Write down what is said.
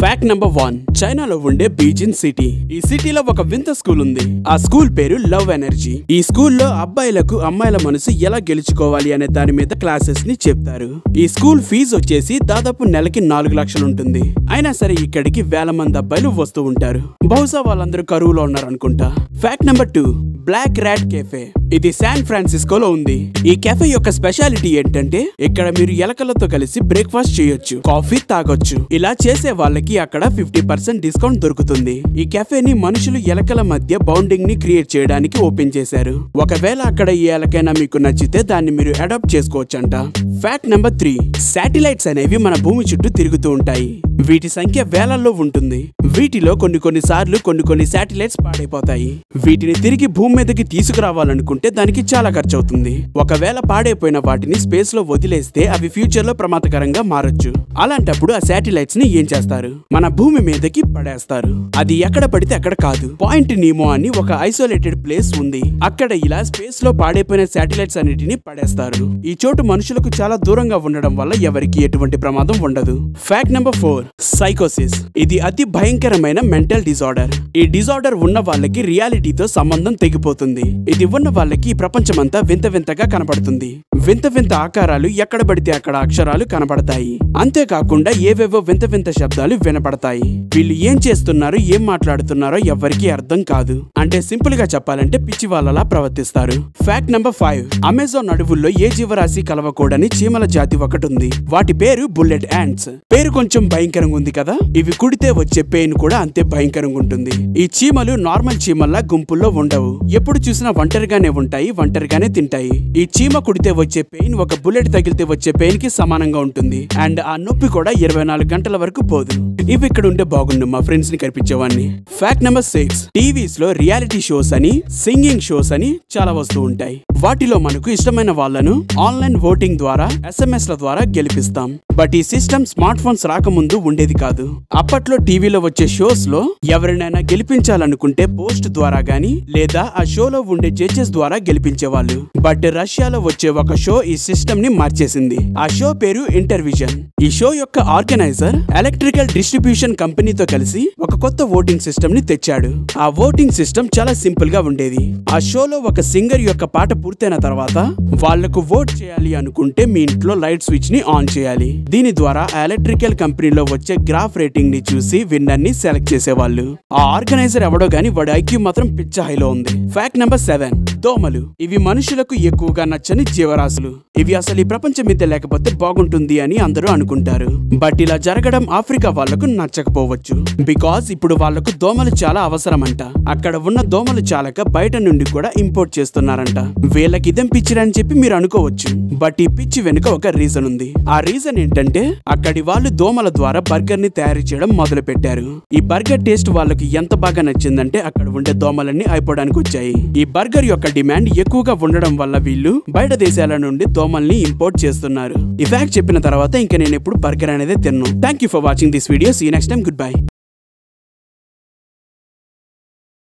fact number one చైనాలో ఉండే Beijing city ఈ సిటీలో ఒక వింత స్కూల్ ఉంది ఆ స్కూల్ పేరు లవ్ ఎనర్జీ ఈ స్కూల్లో అబ్బాయిలకు అమ్మాయిల మనసు ఎలా గెలుచుకోవాలి అనే దాని మీద క్లాసెస్ ని చెప్తారు ఈ స్కూల్ ఫీజు వచ్చేసి దాదాపు నెలకి నాలుగు లక్షలు ఉంటుంది అయినా సరే ఇక్కడికి వేల మంది అబ్బాయిలు వస్తూ ఉంటారు బహుశా వాళ్ళందరూ కరువులో ఉన్నారు అనుకుంటా fact number two black rat cafe ఇది శాన్ ఫ్రాన్సిస్కోలో ఉంది ఈ కెఫే యొక్క స్పెషాలిటీ ఏంటంటే ఇక్కడ మీరు ఎలకలతో కలిసి బ్రేక్ఫాస్ట్ చేయొచ్చు కాఫీ తాగొచ్చు ఇలా చేసే వాళ్ళకి అక్కడ ఫిఫ్టీ పర్సెంట్ డిస్కౌంట్ దొరుకుతుంది ఈ కెఫేని మనుషులు ఎలకల మధ్య బౌండింగ్ ని క్రియేట్ చేయడానికి ఓపెన్ చేశారు ఒకవేళ అక్కడ ఈ ఎలకైనా మీకు నచ్చితే దాన్ని మీరు అడాప్ట్ చేసుకోవచ్చంట ఫ్యాక్ట్ నెంబర్ త్రీ శాటిలైట్స్ అనేవి మన భూమి చుట్టూ తిరుగుతూ ఉంటాయి వీటి సంఖ్య వేలల్లో ఉంటుంది వీటిలో కొన్ని కొన్ని సార్లు కొన్ని కొన్ని శాటిలైట్స్ పాడైపోతాయి వీటిని తిరిగి భూమి మీదకి తీసుకురావాలనుకుంటే దానికి చాలా ఖర్చు అవుతుంది ఒకవేళ పాడైపోయిన వాటిని స్పేస్ లో వదిలేస్తే అవి ఫ్యూచర్ లో ప్రమాదకరంగా మారొచ్చు అలాంటప్పుడు ఆ శాటిలైట్స్ ని ఏం చేస్తారు మన భూమి మీదకి పడేస్తారు అది ఎక్కడ పడితే అక్కడ కాదు పాయింట్ నీమో అని ఒక ఐసోలేటెడ్ ప్లేస్ ఉంది అక్కడ ఇలా స్పేస్ లో పాడైపోయిన శాటిలైట్స్ అన్నిటిని పడేస్తారు ఈ చోటు మనుషులకు చాలా దూరంగా ఉండడం వల్ల ఎవరికి ఎటువంటి ప్రమాదం ఉండదు ఫ్యాక్ట్ నెంబర్ ఫోర్ సైకోసిస్ ఇది అతి భయంకరమైన మెంటల్ డిజార్డర్ ఈ డిజార్డర్ ఉన్న వాళ్ళకి రియాలిటీతో సంబంధం తెగిపోతుంది ఇది ఉన్న వాళ్ళకి ఈ ప్రపంచమంతా వింత వింతగా కనపడుతుంది వింత వింత ఆకారాలు ఎక్కడ పడితే అక్కడ అక్షరాలు కనపడతాయి అంతేకాకుండా ఏవేవో వింత వింత శబ్దాలు వినపడతాయి వీళ్ళు ఏం చేస్తున్నారో ఏం మాట్లాడుతున్నారో ఎవ్వరికీ అర్థం కాదు అంటే సింపుల్ గా చెప్పాలంటే పిచ్చి వాళ్ళలా ప్రవర్తిస్తారు ఫ్యాక్ట్ నెంబర్ ఫైవ్ అమెజాన్ అడవుల్లో ఏ జీవరాశి కలవకూడని చీమల జాతి ఒకటి ఉంది వాటి పేరు బుల్లెట్ యాంట్స్ పేరు కొంచెం భయంకరంగా ఉంది కదా ఇవి కుడితే వచ్చే పెయిన్ కూడా అంతే భయంకరంగా ఉంటుంది ఈ చీమలు నార్మల్ చీమల్లా గుంపుల్లో ఉండవు ఎప్పుడు చూసినా ఒంటరిగానే ఉంటాయి ఒంటరిగానే తింటాయి ఈ చీమ కుడితే వచ్చే పెయిన్ ఒక బుల్లెట్ తగిలితే వచ్చే పెయిన్ కి సమానంగా ఉంటుంది అండ్ ఆ నొప్పి కూడా ఇరవై నాలుగు గంటల వరకు పోదు ఇవి ఇక్కడ ఉంటే బాగుండు మా ఫ్రెండ్స్ ని కనిపించేవాడిని ఫ్యాక్ట్ నెంబర్ సిక్స్ టీవీస్ లో రియాలిటీ షోస్ అని సింగింగ్ షోస్ అని చాలా వస్తూ ఉంటాయి వాటిలో మనకు ఇష్టమైన వాళ్ళను ఆన్లైన్ ఓటింగ్ ద్వారా ఎస్ఎంఎస్ ల ద్వారా గెలిపిస్తాం బట్ ఈ సిస్టమ్ స్మార్ట్ ఫోన్స్ రాకముందు ఉండేది కాదు అప్పట్లో టీవీలో వచ్చే షోస్ లో ఎవరినైనా గెలిపించాలనుకుంటే పోస్ట్ ద్వారా గానీ లేదా ఆ షోలో ఉండే జడ్జెస్ ద్వారా గెలిపించేవాళ్ళు బట్ రష్యాలో వచ్చే ఒక షో ఈ సిస్టమ్ ని మార్చేసింది ఆ షో పేరు ఇంటర్విజన్ ఈ షో యొక్క ఆర్గనైజర్ ఎలక్ట్రికల్ డిస్ట్రిబ్యూషన్ కంపెనీతో కలిసి ఒక కొత్త ఓటింగ్ సిస్టమ్ ని తెచ్చాడు ఆ ఓటింగ్ సిస్టమ్ చాలా సింపుల్ గా ఉండేది ఆ షోలో ఒక సింగర్ యొక్క పాట పూర్తయిన తర్వాత వాళ్లకు ఓట్ చేయాలి అనుకుంటే మీ ఇంట్లో లైట్ స్విచ్ ని ఆన్ చేయాలి దీని ద్వారా ఆ ఎలక్ట్రికల్ కంపెనీలో వచ్చే గ్రాఫ్ రేటింగ్ ని చూసి విన్నర్ ని సెలెక్ట్ చేసేవాళ్ళు ఆ ఆర్గనైజర్ ఎవడో గానీ వాడి ఐక్యూ మాత్రం పిచ్చ హైలో ఉంది ఫ్యాక్ట్ నెంబర్ సెవెన్ దోమలు ఇవి మనుషులకు ఎక్కువగా నచ్చని జీవరాశులు ఇవి అసలు ఈ ప్రపంచం మీద లేకపోతే బాగుంటుంది అని అందరూ అనుకుంటారు బట్ ఇలా జరగడం ఆఫ్రికా వాళ్లకు నచ్చకపోవచ్చు బికాజ్ ఇప్పుడు వాళ్లకు దోమలు చాలా అవసరమంట అక్కడ ఉన్న దోమలు చాలక బయట నుండి కూడా ఇంపోర్ట్ చేస్తున్నారంట వీళ్ళకి ఇదేం పిచ్చిరని చెప్పి మీరు అనుకోవచ్చు బట్ ఈ పిచ్చి వెనుక ఒక రీజన్ ఉంది ఆ రీజన్ ఏంటంటే అక్కడి వాళ్ళు దోమల ద్వారా బర్గర్ ని తయారు చేయడం మొదలు పెట్టారు ఈ బర్గర్ టేస్ట్ వాళ్ళకి ఎంత బాగా నచ్చిందంటే అక్కడ ఉండే దోమలన్నీ అయిపోవడానికి వచ్చాయి ఈ బర్గర్ యొక్క డిమాండ్ ఎక్కువగా ఉండడం వల్ల వీళ్ళు బయట దేశాల నుండి దోమల్ని ఇంపోర్ట్ చేస్తున్నారు ఈ ఫ్యాక్ట్ చెప్పిన తర్వాత ఇంకా నేను ఎప్పుడు బర్గర్ అనేది తిన్ను thank you for watching this video see next time good bye